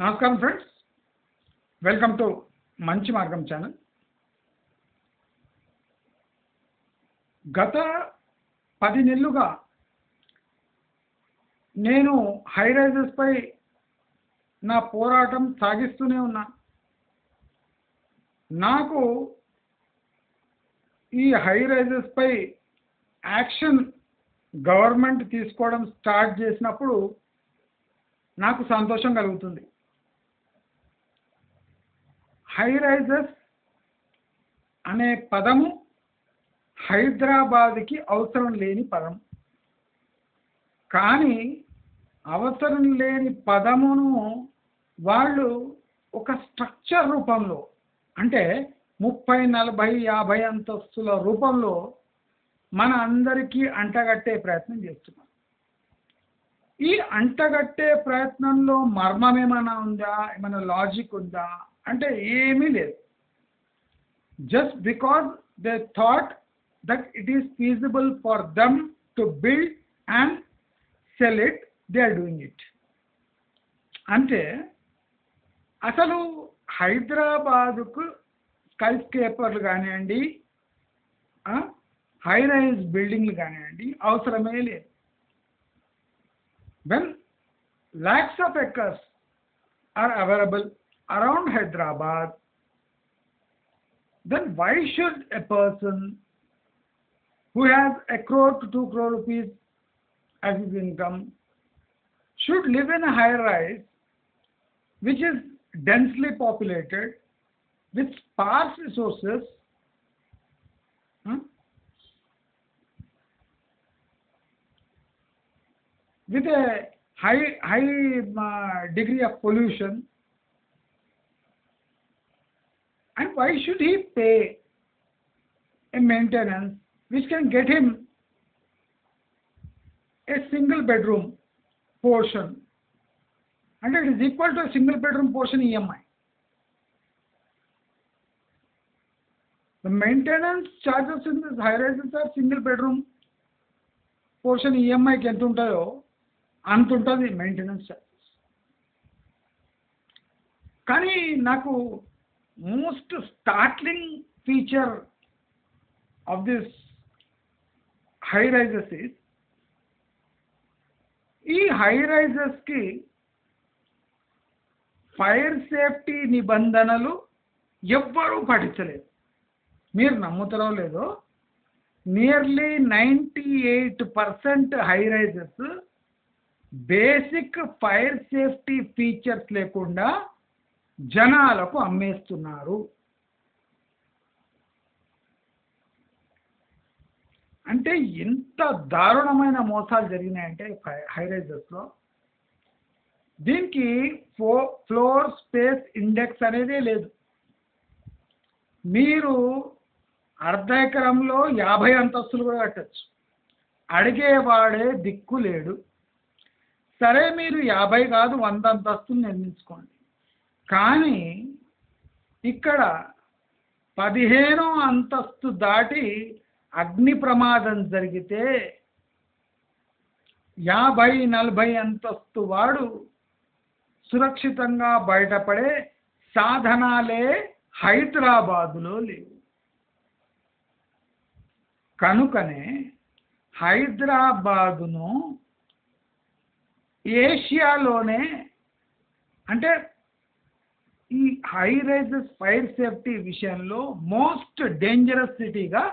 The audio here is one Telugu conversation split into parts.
నమస్కారం ఫ్రెండ్స్ వెల్కమ్ టు మంచి మార్గం ఛానల్ గత పది నెలలుగా నేను హై రైజెస్పై నా పోరాటం సాగిస్తూనే ఉన్నా నాకు ఈ హై రైజెస్పై యాక్షన్ గవర్నమెంట్ తీసుకోవడం స్టార్ట్ చేసినప్పుడు నాకు సంతోషం కలుగుతుంది హై రైజెస్ అనే పదము హైదరాబాద్కి అవసరం లేని పదం కానీ అవసరం లేని పదమును వాళ్ళు ఒక స్ట్రక్చర్ రూపంలో అంటే ముప్పై నలభై యాభై అంతస్తుల రూపంలో మన అందరికీ అంటగట్టే ప్రయత్నం చేస్తున్నారు ఈ అంటగట్టే ప్రయత్నంలో మర్మం ఏమైనా ఉందా ఏమైనా లాజిక్ ఉందా అంటే ఏమీ లేదు just because they thought that it is feasible for them to build and sell it they are doing it అంటే అసలు హైదరాబాదుకు స్కై స్కేపర్లు కానివ్వండి హై రైజ్ బిల్డింగ్లు కానివ్వండి అవసరమే లేదు when lakhs of acres are available around Hyderabad, then why should a person who has a crore to two crore rupees as his income should live in a high rise which is densely populated with sparse resources huh? with a high high uh, degree of pollution and why should he pay a maintenance which can get him a single bedroom portion and it is equal to a single bedroom portion EMI. The maintenance charges in this high rises are single bedroom portion ఈఎంఐకి ఎంత ఉంటాయో అంత ఉంటుంది మెయింటెనెన్స్ ఛార్జెస్ కానీ నాకు most startling feature of this high rises is ఈ హై రైజెస్కి ఫైర్ సేఫ్టీ నిబంధనలు ఎవ్వరూ పాటించలేదు మీరు నమ్ముతారో లేదో nearly ninety eight percent high rises basic fire safety features లేకుండా జనాలకు అమ్మేస్తున్నారు అంటే ఎంత దారుణమైన మోసాలు జరిగినాయంటే హై రైజెస్లో దీనికి ఫో ఫ్లోర్ స్పేస్ ఇండెక్స్ అనేదే లేదు మీరు అర్ధ ఎకరంలో యాభై అంతస్తులు కూడా కట్టచ్చు అడిగేవాడే దిక్కు లేడు సరే మీరు యాభై కాదు వంద అంతస్తులు నిర్మించుకోండి కానీ ఇక్కడ పదిహేనో అంతస్తు దాటి అగ్ని ప్రమాదం జరిగితే యాభై నలభై అంతస్తు వాడు సురక్షితంగా బయటపడే సాధనాలే హైదరాబాదులో లేవు కనుకనే హైదరాబాదును ఏషియాలోనే అంటే ఈ హై రైజెస్ ఫైర్ సేఫ్టీ విషయంలో మోస్ట్ డేంజరస్ సిటీగా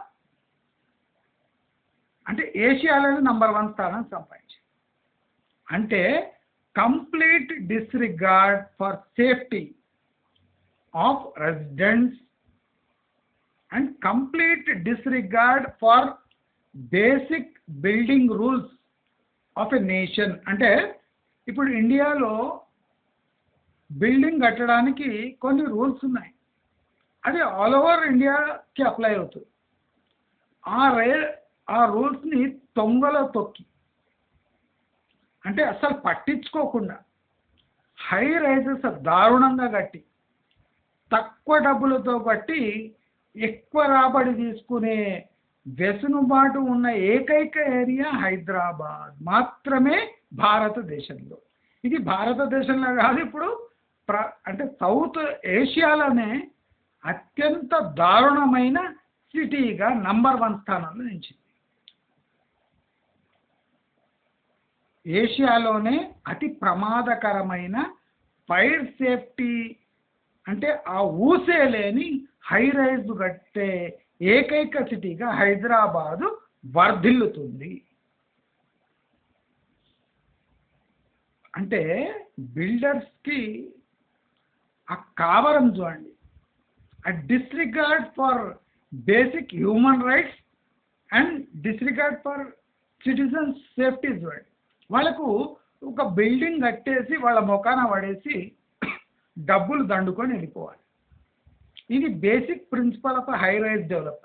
అంటే ఏషియాలోనే నంబర్ వన్ స్థానం సంపాదించింది అంటే complete disregard for safety of residents and complete disregard for basic building rules of a nation అంటే ఇప్పుడు ఇండియాలో బిల్డింగ్ కట్టడానికి కొన్ని రూల్స్ ఉన్నాయి అది ఆల్ ఓవర్ ఇండియాకి అప్లై అవుతుంది ఆ రే ఆ రూల్స్ని తొంగలో తొక్కి అంటే అసలు పట్టించుకోకుండా హై రైజెస్ దారుణంగా కట్టి తక్కువ డబ్బులతో కట్టి ఎక్కువ రాబడి తీసుకునే వెసులుబాటు ఉన్న ఏకైక ఏరియా హైదరాబాద్ మాత్రమే భారతదేశంలో ఇది భారతదేశంలో కాదు ఇప్పుడు ప్ర అంటే సౌత్ ఏషియాలోనే అత్యంత దారుణమైన సిటీగా నంబర్ వన్ స్థానంలో నిలిచింది ఏషియాలోనే అతి ప్రమాదకరమైన ఫైర్ సేఫ్టీ అంటే ఆ ఊసే లేని హై రైజ్ కట్టే ఏకైక సిటీగా హైదరాబాదు వర్ధిల్లుతుంది అంటే బిల్డర్స్కి ఆ కావరం చూడండి ఆ disregard for basic human rights and disregard for citizens safety చూడండి వాళ్ళకు ఒక బిల్డింగ్ కట్టేసి వాళ్ళ మొఖాన పడేసి డబ్బులు దండుకొని వెళ్ళిపోవాలి ఇది basic principle of high rise development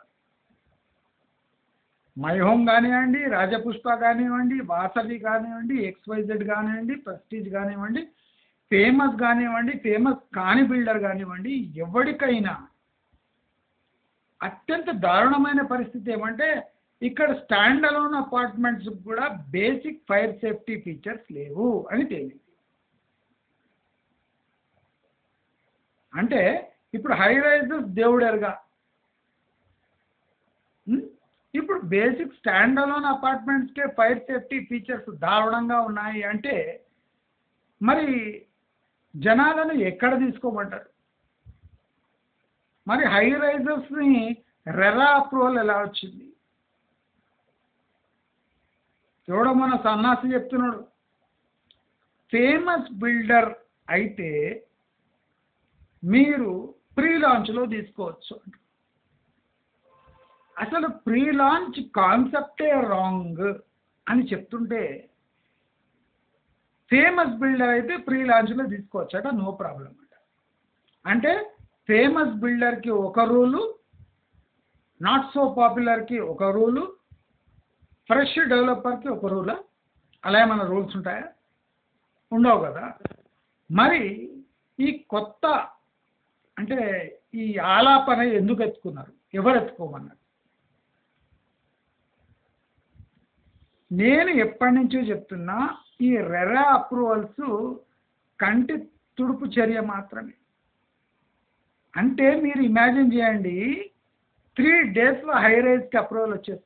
My Home కానివ్వండి రాజపుష్ప కానివ్వండి వాసవి కానివ్వండి ఎక్స్వైజెడ్ కానివ్వండి ప్రెస్టీజ్ కానివ్వండి ఫేమస్ కానివ్వండి ఫేమస్ కాని బిల్డర్ కానివ్వండి ఎవరికైనా అత్యంత దారుణమైన పరిస్థితి ఏమంటే ఇక్కడ స్టాండ్ అలోన్ అపార్ట్మెంట్స్ కూడా బేసిక్ ఫైర్ సేఫ్టీ ఫీచర్స్ లేవు అని తేలింది అంటే ఇప్పుడు హై రైజెస్ దేవుడెరగా ఉమ్, ఇప్పుడు బేసిక్ స్టాండ్ అలోన్ అపార్ట్మెంట్స్కే ఫైర్ సేఫ్టీ ఫీచర్స్ దారుణంగా ఉన్నాయి అంటే మరి జనాలను ఎక్కడ తీసుకోమంటారు మరి హై రైజర్స్ని రెరా అప్రూవల్ ఎలా వచ్చింది ఎవడో మన సన్నాసి చెప్తున్నాడు ఫేమస్ బిల్డర్ అయితే మీరు ప్రీ లాంచ్లో తీసుకోవచ్చు అంట. అసలు ప్రీ లాంచ్ కాన్సెప్టే రాంగ్ అని చెప్తుంటే ఫేమస్ బిల్డర్ అయితే ప్రీ లాంచ్లో తీసుకోవచ్చు అట నో ప్రాబ్లం అంట అంటే ఫేమస్ బిల్డర్కి ఒక రూలు నాట్ సో పాపులర్కి ఒక రూలు ఫ్రెష్ డెవలపర్కి ఒక రూలా అలా ఏమైనా రూల్స్ ఉంటాయా ఉండవు కదా మరి ఈ కొత్త అంటే ఈ ఆలాపన ఎందుకు ఎత్తుకున్నారు ఎవరు ఎత్తుకోమన్నారు నేను ఎప్పటి నుంచో చెప్తున్నా ఈ రెరా అప్రూవల్స్ కంటి తుడుపు చర్య మాత్రమే అంటే మీరు ఇమాజిన్ చేయండి త్రీ డేస్లో హై రైజ్కి అప్రూవల్ వచ్చేస్తుంది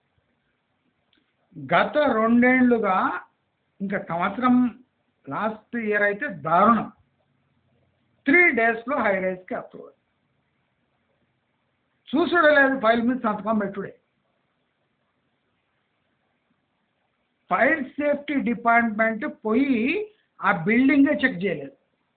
గత రెండేళ్లుగా ఇంకా సంవత్సరం లాస్ట్ ఇయర్ అయితే దారుణం త్రీ డేస్లో హై రైజ్కి అప్రూవల్ చూసుడే లేదు ఫైల్ మీద సంతకం పెట్టుడే ఫైర్ సేఫ్టీ డిపార్ట్మెంట్ పోయి ఆ బిల్డింగే చెక్ చేయలేదు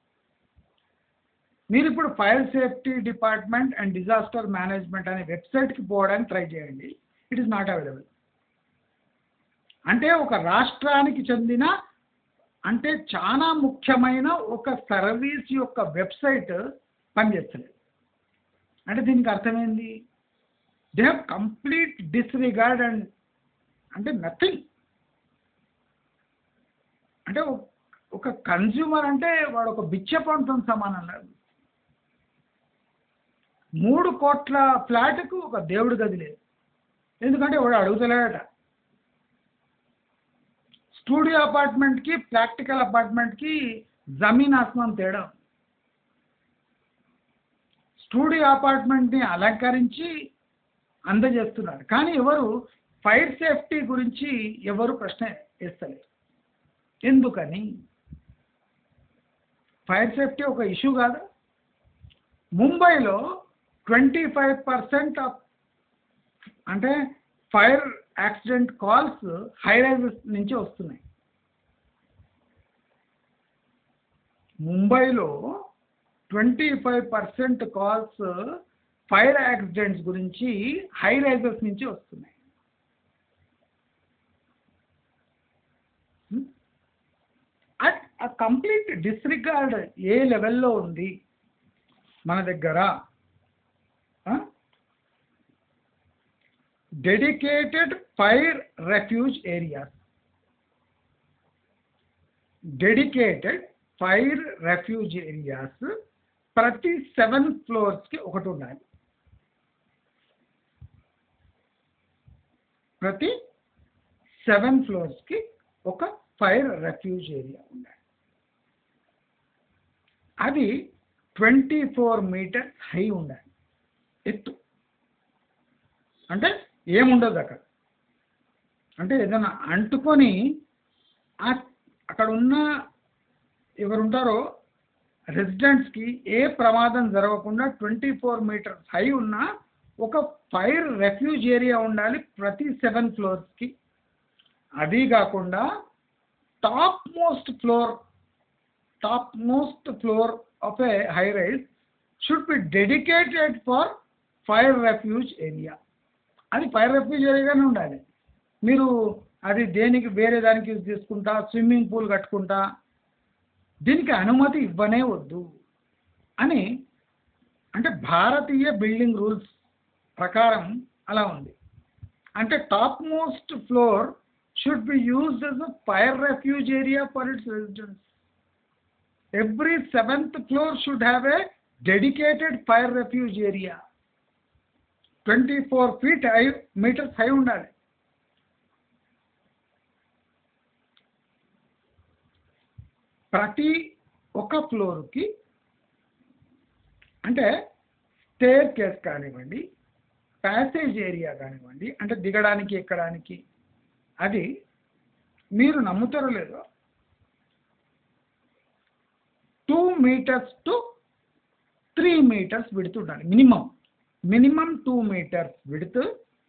మీరు ఇప్పుడు fire safety department and disaster management అనే వెబ్సైట్కి పోవడానికి ట్రై చేయండి ఇట్ ఈస్ నాట్ అవైలబుల్ అంటే ఒక రాష్ట్రానికి చెందిన అంటే చాలా ముఖ్యమైన ఒక సర్వీస్ యొక్క వెబ్సైట్ పనిచేస్తలేదు అంటే దీనికి అర్థమైంది they have complete disregard and అంటే నథింగ్ అంటే ఒక- ఒక కన్జ్యూమర్ అంటే వాడు ఒక బిచ్చపంతో సమానం లేదు మూడు కోట్ల ఫ్లాట్కు ఒక దేవుడి గది లేదు ఎందుకంటే వాడు అడుగుతలేడట స్టూడియో అపార్ట్మెంట్కి ప్రాక్టికల్ అపార్ట్మెంట్కి జమీన్ ఆస్మాన్ తేడా ఉంది. స్టూడియో అపార్ట్మెంట్ని అలంకరించి అందజేస్తున్నారు కానీ ఎవరు ఫైర్ సేఫ్టీ గురించి ఎవరు ప్రశ్న వేస్తలేరు ఎందుకని ఫైర్ సేఫ్టీ ఒక ఇష్యూ కాదా ముంబైలో ట్వంటీ ఫైవ్ పర్సెంట్ ఆఫ్ అంటే fire accident calls high rises నుంచి వస్తున్నాయి ముంబైలో twenty five percent calls fire accidents గురించి హై రైజెస్ నుంచి వస్తున్నాయి ఆ కంప్లీట్ డిస్రిగార్డ్ ఏ లెవెల్లో ఉంది మన దగ్గర dedicated fire refuge areas dedicated fire refuge areas ప్రతి సెవెన్ ఫ్లోర్స్కి ఒకటి ఉండాలి ప్రతి సెవెన్ ఫ్లోర్స్కి ఒక ఫైర్ రెఫ్యూజ్ ఏరియా ఉండాలి అది ట్వంటీ ఫోర్ మీటర్స్ హై ఉండాలి ఎత్తు అంటే ఏముండదు అక్కడ అంటే ఏదైనా అంటుకొని ఆ అక్కడ ఉన్న ఎవరుంటారో రెసిడెంట్స్కి ఏ ప్రమాదం జరగకుండా ట్వంటీ ఫోర్ మీటర్స్ హై ఉన్న ఒక ఫైర్ రెఫ్యూజ్ ఏరియా ఉండాలి ప్రతి సెవెన్ ఫ్లోర్స్కి అది కాకుండా top most floor top most floor of a high rise should be dedicated for fire refuge area అది ఫైర్ రెఫ్యూజ్ ఏరియాగానే ఉండాలి మీరు అది దేనికి వేరే దానికి యూజ్ చేసుకుంటా స్విమ్మింగ్ పూల్ కట్టుకుంటా దీనికి అనుమతి ఇవ్వనే వద్దు అని అంటే భారతీయ బిల్డింగ్ రూల్స్ ప్రకారం అలా ఉంది అంటే top most floor should be used as a fire refuge area for its residents every seventh floor should have a dedicated fire refuge area twenty four feet high metres high ఉండాలి ప్రతి ఒక ఫ్లోర్కి అంటే స్టేర్ కేస్ కానివ్వండి ప్యాసేజ్ ఏరియా కానివ్వండి అంటే దిగడానికి ఎక్కడానికి అది మీరు నమ్ముతారో లేదో two metres to three metres width ఉండాలి minimum minimum two metres width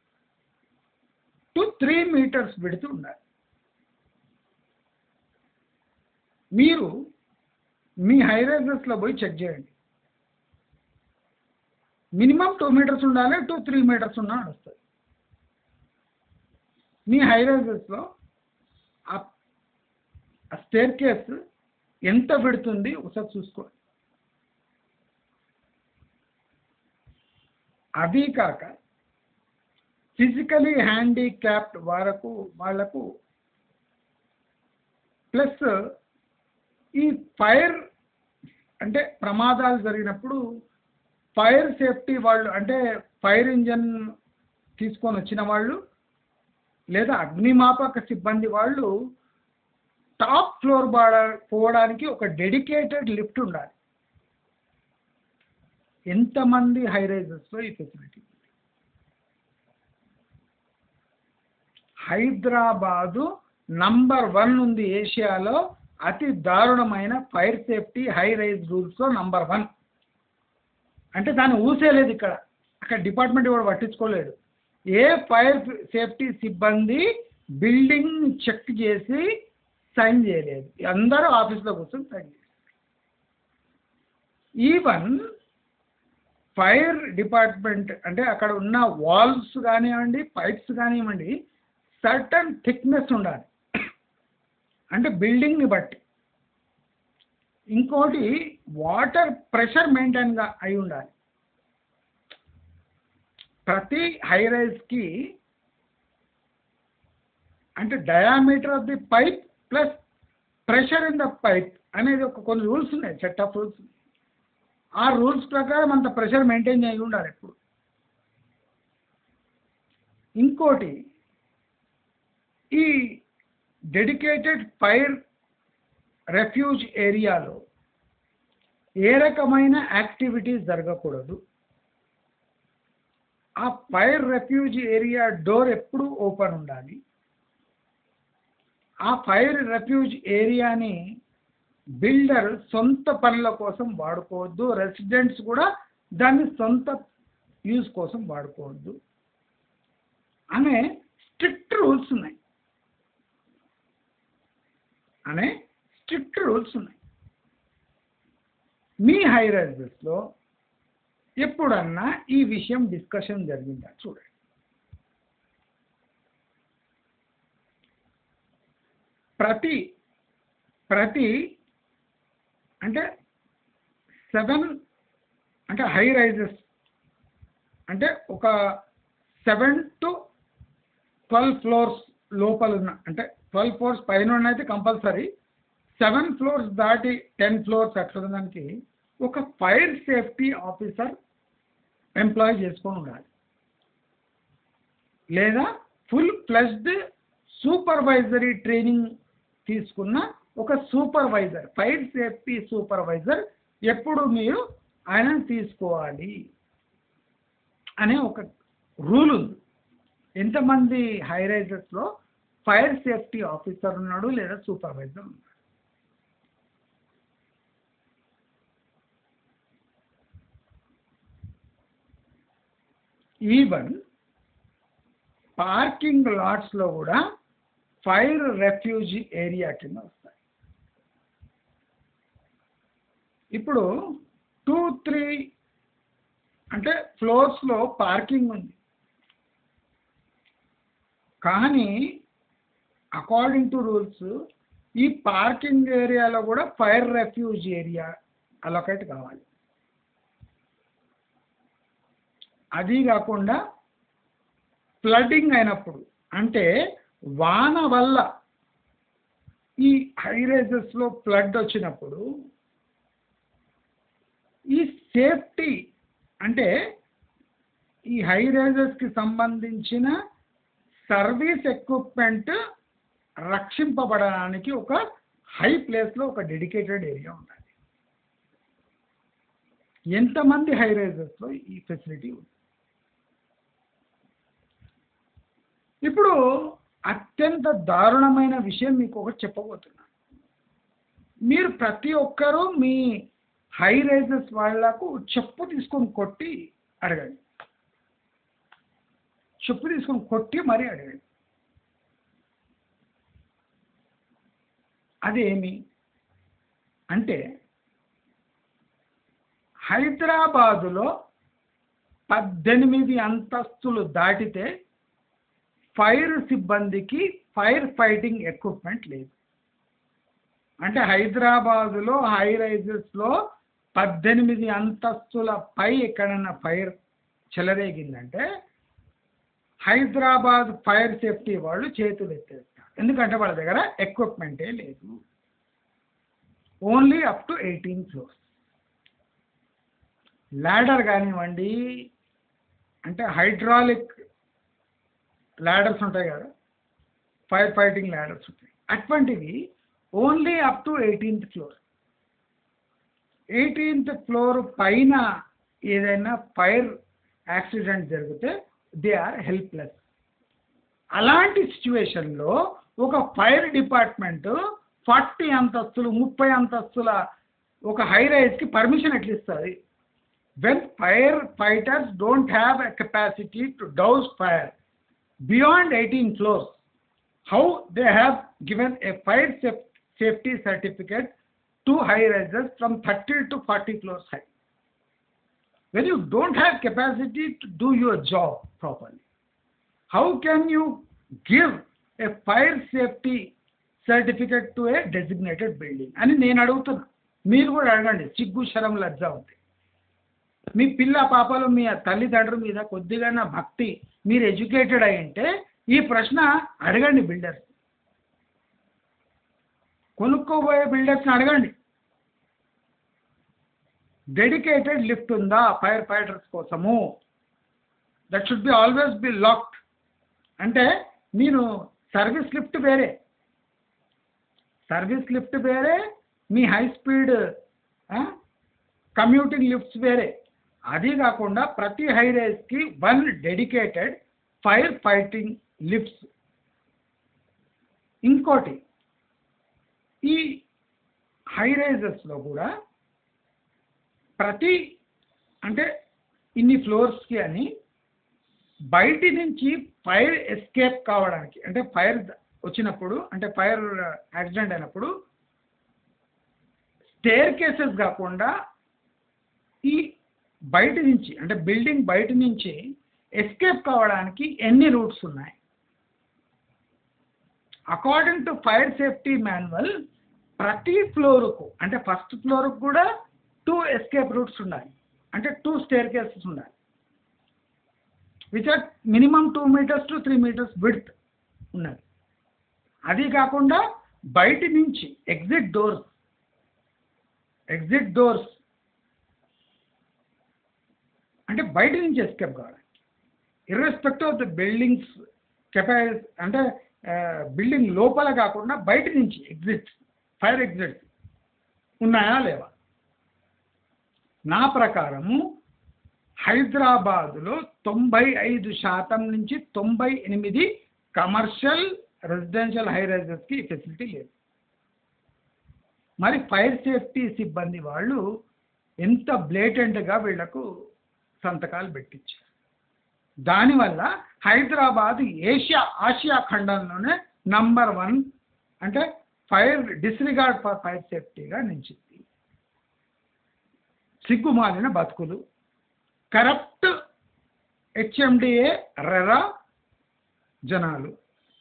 to three metres width ఉండాలి మీరు మీ హైరైజెస్లో పోయి చెక్ చేయండి మినిమం టూ మీటర్స్ ఉండాలి టూ త్రీ మీటర్స్ ఉన్నా నడుస్తుంది మీ హైరైజెస్లో ఆ స్టేర్ కేస్ ఎంత పెడుతుంది ఒకసారి చూసుకోండి అవి కాక ఫిజికలీ హ్యాండిక్యాప్డ్ వరకు వాళ్లకు ప్లస్ ఈ ఫైర్ అంటే ప్రమాదాలు జరిగినప్పుడు ఫైర్ సేఫ్టీ వాళ్ళు అంటే ఫైర్ ఇంజన్ తీసుకొని వచ్చిన వాళ్ళు లేదా అగ్నిమాపక సిబ్బంది వాళ్ళు టాప్ ఫ్లోర్ బాడ పోవడానికి ఒక డెడికేటెడ్ లిఫ్ట్ ఉండాలి ఎంతమంది హై రైజెస్లో ఈ ఫెసిలిటీ హైదరాబాదు నంబర్ వన్ ఉంది ఏషియాలో అతి దారుణమైన ఫైర్ సేఫ్టీ హై రైజ్ రూల్స్లో నంబర్ వన్ అంటే దాన్ని ఊసేలేదు ఇక్కడ అక్కడ డిపార్ట్మెంట్ కూడా పట్టించుకోలేదు ఏ ఫైర్ సేఫ్టీ సిబ్బంది బిల్డింగ్ చెక్ చేసి సైన్ చేయలేదు అందరూ ఆఫీస్లో కూర్చొని సైన్ చేశారు ఈవెన్ ఫైర్ డిపార్ట్మెంట్ అంటే అక్కడ ఉన్న వాల్స్ కానివ్వండి పైప్స్ కానివ్వండి సర్టన్ థిక్నెస్ ఉండాలి అంటే బిల్డింగ్ని బట్టి ఇంకోటి వాటర్ ప్రెషర్ మెయింటైన్గా అయి ఉండాలి ప్రతి హై రైజ్కి అంటే diameter of the pipe plus pressure in the pipe అనేది ఒక కొన్ని రూల్స్ ఉన్నాయి సెట్ ఆఫ్ రూల్స్ ఆ రూల్స్ ప్రకారం అంత ప్రెషర్ మెయింటైన్ చేయి ఉండాలి ఎప్పుడు ఇంకోటి ఈ డెడికేటెడ్ ఫైర్ రెఫ్యూజ్ ఏరియాలో ఏ రకమైన యాక్టివిటీస్ జరగకూడదు ఆ ఫైర్ రెఫ్యూజ్ ఏరియా డోర్ ఎప్పుడు ఓపెన్ ఉండాలి ఆ ఫైర్ రెఫ్యూజ్ ఏరియాని బిల్డర్ సొంత పనుల కోసం వాడుకోవద్దు రెసిడెంట్స్ కూడా దాన్ని సొంత యూజ్ కోసం వాడుకోవద్దు అనే స్ట్రిక్ట్ రూల్స్ ఉన్నాయి అనే స్ట్రిక్ట్ రూల్స్ ఉన్నాయి మీ హై రైజెస్లో ఎప్పుడన్నా ఈ విషయం డిస్కషన్ జరిగిందా చూడండి ప్రతి ప్రతి అంటే సెవెన్ అంటే హై రైజెస్ అంటే ఒక సెవెన్ టు ట్వెల్వ్ ఫ్లోర్స్ లోపల ఉన్న అంటే ట్వెల్వ్ ఫ్లోర్స్ పైన అయితే కంపల్సరీ సెవెన్ ఫ్లోర్స్ దాటి టెన్ ఫ్లోర్స్ అట్లా దానికి ఒక ఫైర్ సేఫ్టీ ఆఫీసర్ ఎంప్లాయ్ చేసుకొని ఉండాలి లేదా ఫుల్ ప్లస్డ్ సూపర్వైజరీ ట్రైనింగ్ తీసుకున్న ఒక సూపర్వైజర్ ఫైర్ సేఫ్టీ సూపర్వైజర్ ఎప్పుడు మీరు ఆయన తీసుకోవాలి అనే ఒక రూల్ ఉంది ఎంతమంది హై రైజెస్లో ఫైర్ సేఫ్టీ ఆఫీసర్ ఉన్నాడు లేదా సూపర్వైజర్ ఉన్నాడు ఈవెన్ పార్కింగ్ లాట్స్లో కూడా ఫైర్ రెఫ్యూజీ ఏరియా కింద వస్తాయి ఇప్పుడు టూ త్రీ అంటే ఫ్లోర్స్లో పార్కింగ్ ఉంది కానీ అకార్డింగ్ టు రూల్స్ ఈ పార్కింగ్ ఏరియాలో కూడా ఫైర్ రెఫ్యూజ్ ఏరియా అలొకేట్ కావాలి అది కాకుండా ఫ్లడ్డింగ్ అయినప్పుడు అంటే వాన వల్ల ఈ హై రైజెస్లో ఫ్లడ్ వచ్చినప్పుడు ఈ సేఫ్టీ అంటే ఈ హై రైజెస్కి సంబంధించిన సర్వీస్ ఎక్విప్మెంట్ రక్షింపబడడానికి ఒక హై ప్లేస్లో ఒక డెడికేటెడ్ ఏరియా ఉండాలి ఎంతమంది హై రైజెస్లో ఈ ఫెసిలిటీ ఉంది ఇప్పుడు అత్యంత దారుణమైన విషయం మీకు ఒకటి చెప్పబోతున్నాను మీరు ప్రతి ఒక్కరూ మీ హై రైజెస్ వాళ్లకు చెప్పు తీసుకొని కొట్టి అడగండి చెప్పు తీసుకొని కొట్టి మరీ అడగండి అదేమి అంటే హైదరాబాదులో పద్దెనిమిది అంతస్తులు దాటితే ఫైర్ సిబ్బందికి ఫైర్ ఫైటింగ్ ఎక్విప్మెంట్ లేదు అంటే హైదరాబాదులో హై రైజెస్లో పద్దెనిమిది అంతస్తుల పై ఎక్కడన్నా ఫైర్ చెలరేగిందంటే హైదరాబాద్ ఫైర్ సేఫ్టీ వాళ్ళు చేతులు ఎత్తేస్తారు ఎందుకంటే వాళ్ళ దగ్గర ఎక్విప్మెంటే లేదు only up to eighteen floors ladder కానివ్వండి అంటే హైడ్రాలిక్ ల్యాడర్స్ ఉంటాయి కదా ఫైర్ ఫైటింగ్ ల్యాడర్స్ ఉంటాయి అటువంటివి only up to eighteenth floor eighteenth floor పైన ఏదైనా ఫైర్ యాక్సిడెంట్ జరిగితే దే ఆర్ హెల్ప్లెస్ అలాంటి సిచ్యువేషన్లో ఒక ఫైర్ డిపార్ట్మెంట్ ఫార్టీ అంతస్తులు ముప్పై అంతస్తుల ఒక హై రైజ్కి పర్మిషన్ ఎట్లా ఇస్తుంది when fire fighters don't have a capacity to douse fire beyond 18 floors, how they have given a fire saf- safety certificate to high rises from 30 to 40 floors high. When you don't have capacity to do your job properly, how can you give a fire safety certificate to a designated building? అని నేను అడుగుతున్నా మీరు కూడా అడగండి సిగ్గు శరం లజ్జ ఉంది మీ పిల్ల పాపలు మీ తల్లిదండ్రుల మీద కొద్దిగా భక్తి మీరు ఎడ్యుకేటెడ్ అయి ఉంటే ఈ ప్రశ్న అడగండి బిల్డర్స్ కొనుక్కోబోయే బిల్డర్స్ని అడగండి డెడికేటెడ్ లిఫ్ట్ ఉందా ఫైర్ ఫైటర్స్ కోసము that should be always be locked అంటే మీరు సర్వీస్ లిఫ్ట్ వేరే సర్వీస్ లిఫ్ట్ వేరే మీ హై స్పీడ్ కమ్యూటింగ్ లిఫ్ట్స్ వేరే అది కాకుండా ప్రతి హై రైజ్కి one dedicated fire fighting lifts ఇంకోటి ఈ హై రైజెస్లో కూడా ప్రతి అంటే ఇన్ని ఫ్లోర్స్కి అని బయటి నుంచి ఫైర్ ఎస్కేప్ కావడానికి అంటే ఫైర్ వచ్చినప్పుడు అంటే ఫైర్ యాక్సిడెంట్ అయినప్పుడు స్టేర్ కేసెస్ కాకుండా ఈ బయట నుంచి అంటే బిల్డింగ్ బయట నుంచి ఎస్కేప్ కావడానికి ఎన్ని రూట్స్ ఉన్నాయి according to fire safety manual ప్రతి ఫ్లోర్కు అంటే ఫస్ట్ ఫ్లోర్కు కూడా టూ ఎస్కేప్ రూట్స్ ఉండాలి అంటే టూ స్టేర్ కేసెస్ ఉండాలి which are minimum two metres to three metres width ఉన్నది అది కాకుండా బయటి నుంచి ఎగ్జిట్ డోర్స్ ఎగ్జిట్ డోర్స్ అంటే బయట నుంచి ఎస్కేప్ కావాలి irrespective of the buildings capacity అంటే బిల్డింగ్ లోపల కాకుండా బయట నుంచి ఎగ్జిట్ ఫైర్ ఎగ్జిట్ ఉన్నాయా లేవా నా ప్రకారము హైదరాబాదులో తొంభై ఐదు శాతం నుంచి తొంభై ఎనిమిది కమర్షియల్ రెసిడెన్షియల్ హై రైజెస్కి ఫెసిలిటీ లేదు మరి ఫైర్ సేఫ్టీ సిబ్బంది వాళ్ళు ఎంత బ్లేటెంట్గా వీళ్లకు సంతకాలు పెట్టించారు దానివల్ల హైదరాబాద్ ఏషియా ఆసియా ఖండంలోనే నంబర్ వన్ అంటే ఫైర్ డిస్రిగార్డ్ ఫర్ ఫైర్ సేఫ్టీగా నిలిచింది సిగ్గుమాలిన బతుకులు కరప్ట్ హెచ్ఎండిఏ రెరా జనాలు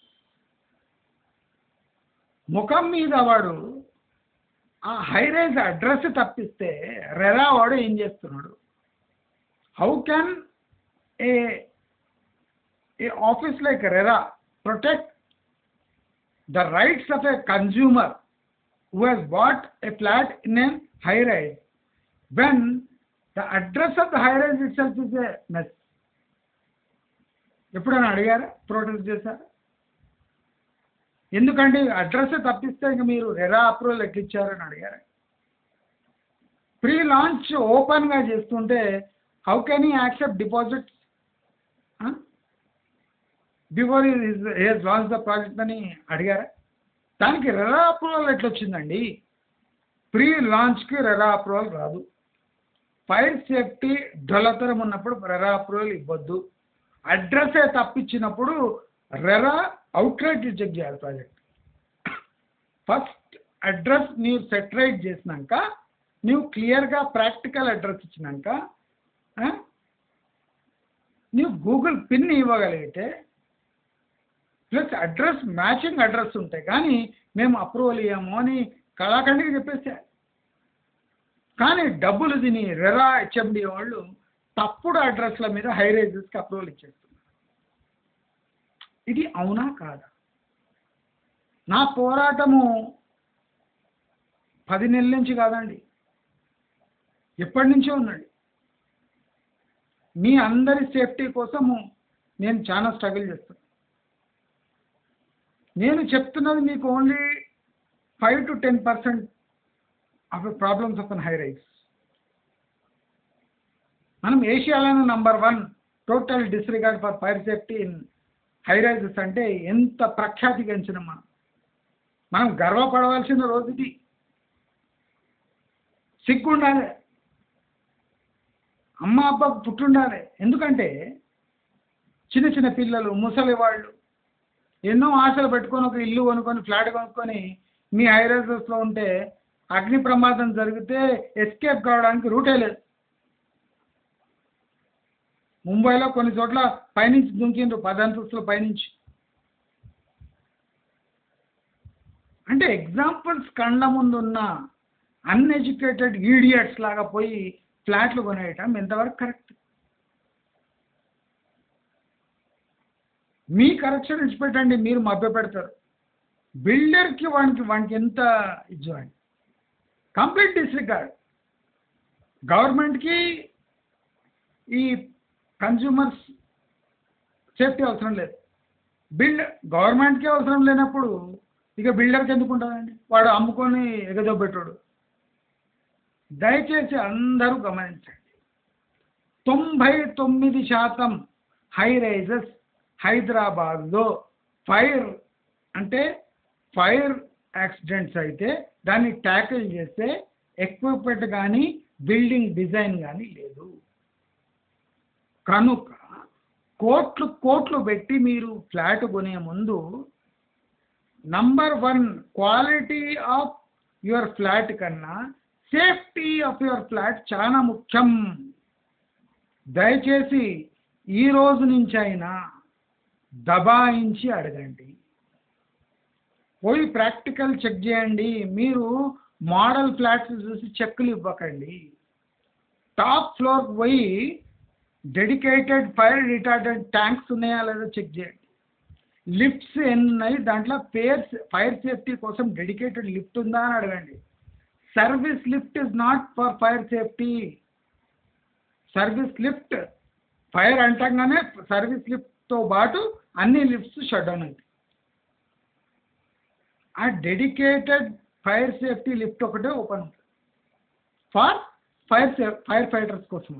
ముఖం మీద వాడు ఆ హైరైజ్ అడ్రస్ తప్పిస్తే రెరా వాడు ఏం చేస్తున్నాడు how can a a office like RERA protect the rights of a consumer who has bought a flat in a high rise when the address of the high rise itself is a mess. ఎప్పుడైనా అడిగారా ప్రొటెస్ట్ చేశారా ఎందుకంటే అడ్రస్ తప్పిస్తే ఇంక మీరు రెరా అప్రూవల్ ఎక్కిచ్చారని అడిగారా ప్రీ లాంచ్ ఓపెన్గా చేస్తుంటే how can he accept deposits before has launch the project అని అడిగారా దానికి రెరా అప్రూవల్ ఎట్లా వచ్చిందండి ప్రీ లాంచ్కి రెరా అప్రూవల్ రాదు ఫైర్ సేఫ్టీ డొలతరం ఉన్నప్పుడు రెరా అప్రూవల్ ఇవ్వద్దు అడ్రస్సే తప్పించినప్పుడు రెరా అవుట్లెట్ చెక్ చేయాలి ప్రాజెక్ట్ ఫస్ట్ అడ్రస్ నీవు సెటరైట్ చేసినాక నీవు క్లియర్గా ప్రాక్టికల్ అడ్రస్ ఇచ్చినాక ఆ, నీవు గూగుల్ పిన్ ఇవ్వగలిగితే ప్లస్ అడ్రస్ మ్యాచింగ్ అడ్రస్ ఉంటాయి కానీ మేము అప్రూవల్ ఇవ్వము అని కళాఖండికి చెప్పేసారు కానీ డబ్బులు తిని రెరా హెచ్ఎండి వాళ్ళు తప్పుడు అడ్రస్ల మీద హై రైజెస్కి అప్రూవల్ ఇచ్చేస్తున్నారు ఇది అవునా కాదా నా పోరాటము పది నెలల నుంచి కాదండి ఎప్పటి నుంచో ఉందండి మీ అందరి సేఫ్టీ కోసము నేను చాలా స్ట్రగుల్ చేస్తాను నేను చెప్తున్నది మీకు only five to ten percent of the problems of an high rise మనం ఏషియాలోనే number one total disregard for fire safety in high rises అంటే ఎంత ప్రఖ్యాతి గంచిన మనం మనం గర్వపడవలసిన రోజు ఇది సిగ్గుండాలి అమ్మ అబ్బకు పుట్టుండాలి ఎందుకంటే చిన్న చిన్న పిల్లలు ముసలి వాళ్ళు ఎన్నో ఆశలు పెట్టుకొని ఒక ఇల్లు కొనుక్కొని ఫ్లాట్ కొనుక్కొని మీ హైరైజెస్లో ఉంటే అగ్ని ప్రమాదం జరిగితే ఎస్కేప్ కావడానికి రూటే లేదు ముంబైలో కొన్ని చోట్ల పైనుంచి దుంకిండ్రు పది అంతస్తుల పైనుంచి అంటే ఎగ్జాంపుల్స్ కళ్ళ ముందు ఉన్న అన్ఎడ్యుకేటెడ్ ఈడియట్స్ లాగా పోయి ఫ్లాట్లు కొనేయటం ఎంతవరకు కరెక్ట్ మీ కరెక్షన్ ఇచ్చిపెట్టండి మీరు మభ్య పెడతారు బిల్డర్కి వానికి వానికి ఎంత ఇచ్చేవాడి కంప్లీట్ డిస్రిగార్డ్ గవర్నమెంట్కి ఈ కన్జ్యూమర్స్ సేఫ్టీ అవసరం లేదు బిల్డ్ గవర్నమెంట్కి అవసరం లేనప్పుడు ఇక బిల్డర్కి ఎందుకు ఉంటుందండి వాడు అమ్ముకొని ఎగదోబెట్టాడు దయచేసి అందరూ గమనించండి తొంభై తొమ్మిది శాతం హై రైజెస్ హైదరాబాద్లో ఫైర్ అంటే ఫైర్ యాక్సిడెంట్స్ అయితే దాన్ని ట్యాకిల్ చేస్తే ఎక్విప్మెంట్ కానీ బిల్డింగ్ డిజైన్ కానీ లేదు కనుక కోట్లు కోట్లు పెట్టి మీరు ఫ్లాట్ కొనే ముందు number one quality of your flat కన్నా సేఫ్టీ ఆఫ్ యువర్ ఫ్లాట్ చాలా ముఖ్యం దయచేసి ఈ రోజు నుంచి అయినా దబాయించి అడగండి పోయి ప్రాక్టికల్ చెక్ చేయండి మీరు మోడల్ ఫ్లాట్స్ చూసి చెక్కులు ఇవ్వకండి టాప్ ఫ్లోర్ పోయి డెడికేటెడ్ ఫైర్ రిటార్డెడ్ ట్యాంక్స్ ఉన్నాయా లేదా చెక్ చేయండి లిఫ్ట్స్ ఎన్ని ఉన్నాయి దాంట్లో ఫైర్ ఫైర్ సేఫ్టీ కోసం డెడికేటెడ్ లిఫ్ట్ ఉందా అని అడగండి service lift is not for fire safety service lift fire అంటంగానే సర్వీస్ లిఫ్ట్తో పాటు అన్ని లిఫ్ట్స్ షట్ డౌన్ అవుతాయి ఆ డెడికేటెడ్ ఫైర్ సేఫ్టీ లిఫ్ట్ ఒకటే ఓపెన్ ఉంటుంది ఫర్ ఫైర్ ఫైర్ ఫైటర్స్ కోసం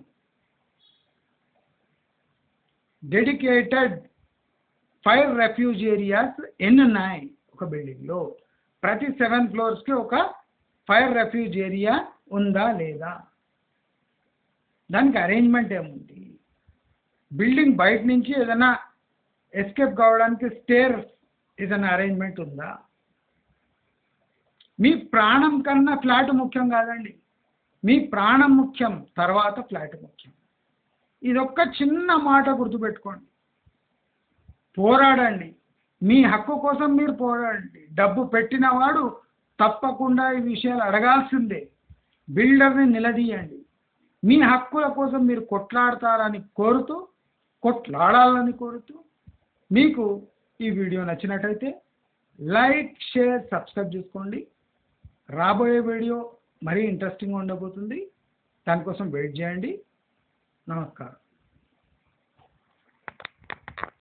డెడికేటెడ్ ఫైర్ రెఫ్యూజ్ ఏరియాస్ ఎన్ని ఉన్నాయి ఒక బిల్డింగ్లో ప్రతి సెవెన్ ఫ్లోర్స్కి ఒక ఫైర్ రెఫ్యూజ్ ఏరియా ఉందా లేదా దానికి అరేంజ్మెంట్ ఏముంది బిల్డింగ్ బయట నుంచి ఏదైనా ఎస్కేప్ కావడానికి స్టేర్స్ ఏదైనా అరేంజ్మెంట్ ఉందా మీ ప్రాణం కన్నా ఫ్లాట్ ముఖ్యం కాదండి మీ ప్రాణం ముఖ్యం తర్వాత ఫ్లాట్ ముఖ్యం ఇదొక్క చిన్న మాట గుర్తుపెట్టుకోండి పోరాడండి మీ హక్కు కోసం మీరు పోరాడండి డబ్బు పెట్టినవాడు తప్పకుండా ఈ విషయాలు అడగాల్సిందే బిల్డర్ని నిలదీయండి మీ హక్కుల కోసం మీరు కొట్లాడతారని కోరుతూ కొట్లాడాలని కోరుతూ మీకు ఈ వీడియో నచ్చినట్టయితే లైక్ షేర్ సబ్స్క్రైబ్ చేసుకోండి రాబోయే వీడియో మరీ ఇంట్రెస్టింగ్గా ఉండబోతుంది దానికోసం వెయిట్ చేయండి నమస్కారం